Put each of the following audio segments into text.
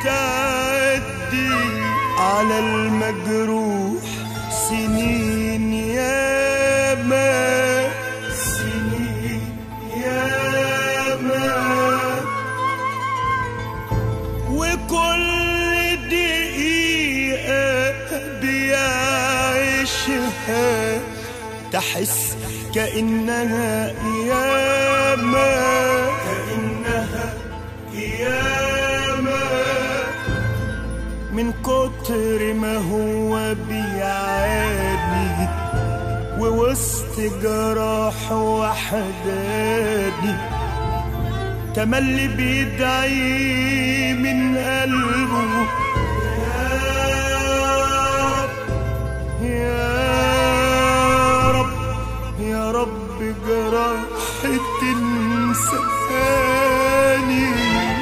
بتعدي على المجروح سنين ياما سنين ياما وكل دقيقة بيعيشها تحس كأنها قيامة كأنها قيامة من كتر ما هو بيعاني ووسط جراح وحداني تملي بيدعي من قلبه يا رب يا رب يا رب جراح تنساني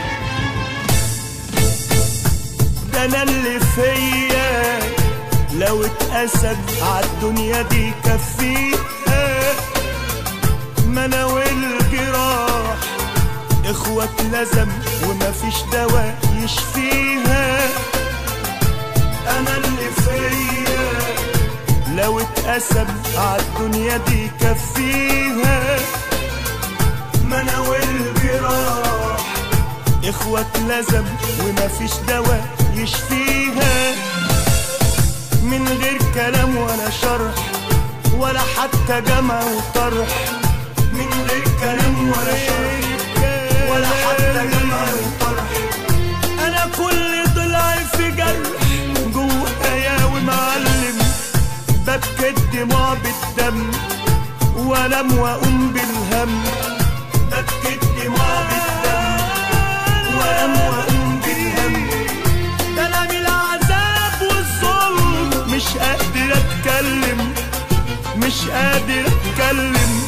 ده انا اللي فيا لو اتقسد عالدنيا دي كفيها ما انا والجراح اخوات لزم ومفيش دواء يشفيها انا اللي فيا لو اتقسم عالدنيا دي كفيها ما انا والجراح اخوات لزم ومفيش دواء يشفيها من غير كلام ولا شرح ولا حتى جمع وطرح من غير كلام ولا شرح ولا حتى جمع وطرح انا كل ضلعي في جرح جوايا ومعلم ببكي الدموع بالدم وانام واقوم بالهم ببكي الدموع بالدم وانام واقوم بالهم ده انا من العذاب والظلم مش قادر اتكلم مش قادر اتكلم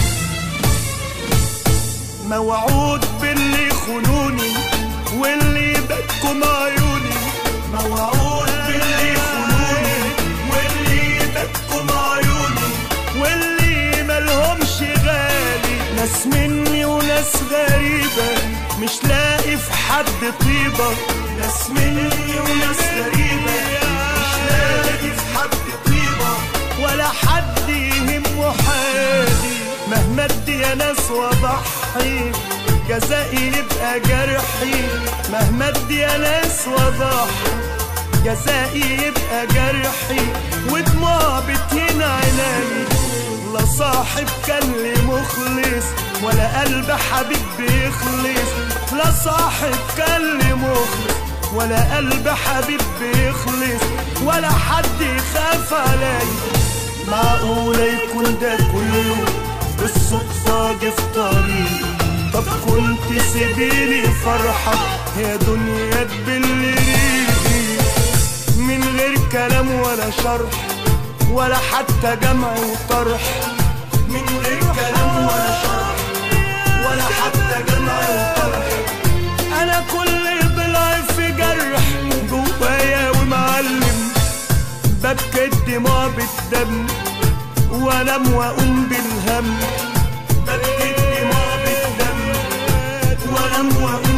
موعود باللي خنوني واللي بدكم عيوني موعود باللي خنوني واللي بدكم عيوني واللي ملهمش غالي ناس مني وناس غريبة مش لاقي في حد طيبة ناس مني وناس غريبة مش لاقي في حد طيبة ولا حد يهمه حالي مهما ادي يا ناس واضحي جزائي يبقى جرحي مهما ادي يا ناس واضحي جزائي يبقى جرحي ودموع بتهين عيني لا صاحب كان لي مخلص ولا قلب حبيب بيخلص لا صاحب كان لي مخلص ولا قلب حبيب بيخلص ولا حد يخاف عليا معقولة يكون ده كله بالصدفة جه في طريقي طب كنت سيبيلي فرحة يا دنيا تبل ريقي من غير كلام ولا شرح ولا حتى جمع وطرح من غير كلام ولا شرح ولا حتى جمع وطرح انا كل ضلع في جرح جوايا ومعلم ببكي الدموع بالدم وانام واقوم بالهم ببكي الدموع بالدم وانام واقوم